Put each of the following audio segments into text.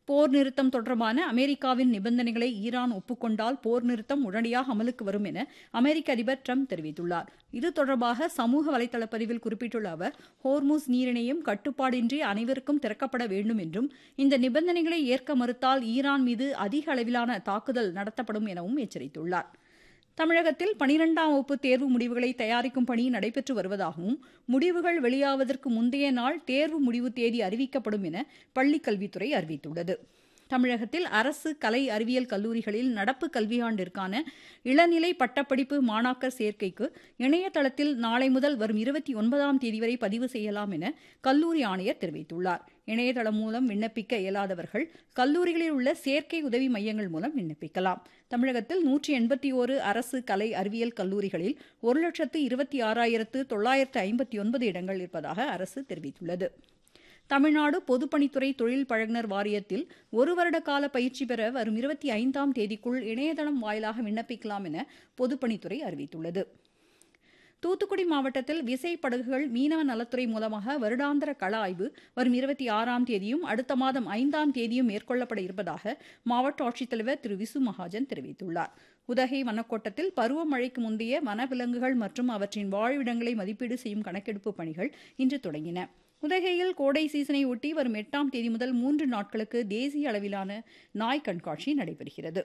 போர் நிறுத்தம் தொடர்பான அமெரிக்காவின் நிபந்தனைகளை ஈரான் ஒப்புக்கொண்டால் போர் நிறுத்தம் உடனடியாக அமலுக்கு வரும் என அமெரிக்க அதிபர் ட்ரம்ப் தெரிவித்துள்ளார் இது தொடர்பாக சமூக வலைதள பதிவில் குறிப்பிட்டுள்ள அவர் ஹோர்முஸ் நீரிணையும் கட்டுப்பாடின்றி அனைவருக்கும் திறக்கப்பட வேண்டும் என்றும் இந்த நிபந்தனைகளை ஏற்க மறுத்தால் ஈரான் மீது அதிக அளவிலான தாக்குதல் நடத்தப்படும் எனவும் எச்சரித்துள்ளார் தமிழகத்தில் பனிரெண்டாம் வகுப்பு தேர்வு முடிவுகளை தயாரிக்கும் பணி நடைபெற்று வருவதாகவும் முடிவுகள் வெளியாவதற்கு முந்தைய நாள் தேர்வு முடிவு தேதி அறிவிக்கப்படும் என பள்ளிக் கல்வித்துறை அறிவித்துள்ளது தமிழகத்தில் அரசு கலை அறிவியல் கல்லூரிகளில் நடப்பு கல்வியாண்டிற்கான இளநிலை பட்டப்படிப்பு மாணாக்கர் சேர்க்கைக்கு இணையதளத்தில் நாளை முதல் வரும் இருபத்தி ஒன்பதாம் தேதி வரை பதிவு செய்யலாம் என கல்லூரி ஆணையர் தெரிவித்துள்ளார் இணையதளம் மூலம் விண்ணப்பிக்க இயலாதவர்கள் கல்லூரிகளில் உள்ள சேர்க்கை உதவி மையங்கள் மூலம் விண்ணப்பிக்கலாம் தமிழகத்தில் நூற்றி எண்பத்தி ஓரு அரசு கலை அறிவியல் கல்லூரிகளில் ஒரு லட்சத்து இருபத்தி ஆறாயிரத்து தொள்ளாயிரத்து ஐம்பத்தி ஒன்பது இடங்கள் இருப்பதாக அரசு தெரிவித்துள்ளது தமிழ்நாடு பொதுப்பணித்துறை தொழில் பழகுனர் வாரியத்தில் ஒரு வருட கால பயிற்சி பெற வரும் இருபத்தி ஐந்தாம் தேதிக்குள் இணையதளம் வாயிலாக விண்ணப்பிக்கலாம் என பொதுப்பணித்துறை அறிவித்துள்ளது தூத்துக்குடி மாவட்டத்தில் விசைப்படகுகள் மீனவ நலத்துறை மூலமாக வருடாந்திர கள ஆய்வு வரும் இருபத்தி ஆறாம் தேதியும் அடுத்த மாதம் ஐந்தாம் தேதியும் மேற்கொள்ளப்பட இருப்பதாக மாவட்ட ஆட்சித்தலைவர் திரு விசு மகாஜன் தெரிவித்துள்ளார் உதகை வனக்கோட்டத்தில் பருவமழைக்கு முந்தைய வனவிலங்குகள் மற்றும் அவற்றின் வாழ்விடங்களை மதிப்பீடு செய்யும் கணக்கெடுப்பு பணிகள் இன்று தொடங்கின உதகையில் கோடை சீசனை ஒட்டி வரும் எட்டாம் தேதி முதல் மூன்று நாட்களுக்கு தேசிய அளவிலான நாய் கண்காட்சி நடைபெறுகிறது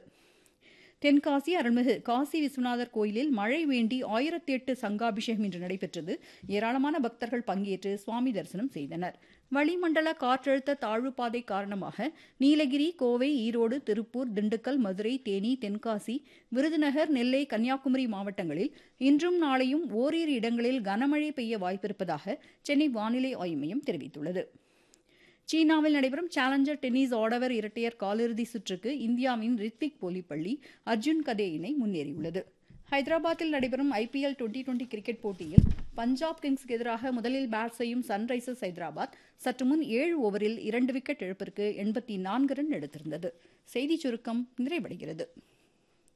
தென்காசி அருள்மிகு காசி விஸ்வநாதர் கோயிலில் மழை வேண்டி ஆயிரத்தி எட்டு சங்காபிஷேகம் இன்று நடைபெற்றது ஏராளமான பக்தர்கள் பங்கேற்று சுவாமி தரிசனம் செய்தனர் வளிமண்டல காற்றழுத்த தாழ்வு பாதை காரணமாக நீலகிரி கோவை ஈரோடு திருப்பூர் திண்டுக்கல் மதுரை தேனி தென்காசி விருதுநகர் நெல்லை கன்னியாகுமரி மாவட்டங்களில் இன்றும் நாளையும் ஓரிரு இடங்களில் கனமழை பெய்ய வாய்ப்பிருப்பதாக சென்னை வானிலை ஆய்வு மையம் தெரிவித்துள்ளது சீனாவில் நடைபெறும் சேலஞ்சர் டென்னிஸ் ஆடவர் இரட்டையர் காலிறுதி சுற்றுக்கு இந்தியாவின் ரித்விக் போலிப்பள்ளி அர்ஜுன் கதே இணை முன்னேறியுள்ளது ஹைதராபாத்தில் நடைபெறும் ஐபிஎல் டுவெண்டி டுவெண்டி கிரிக்கெட் போட்டியில் பஞ்சாப் கிங்ஸ்க்கு எதிராக முதலில் பேட் செய்யும் சன்ரைசர்ஸ் ஹைதராபாத் சற்று முன் ஏழு ஓவரில் இரண்டு விக்கெட் இழப்பிற்கு எண்பத்தி நான்கு ரன் எடுத்திருந்தது செய்திச் சுருக்கம் நிறைவடைகிறது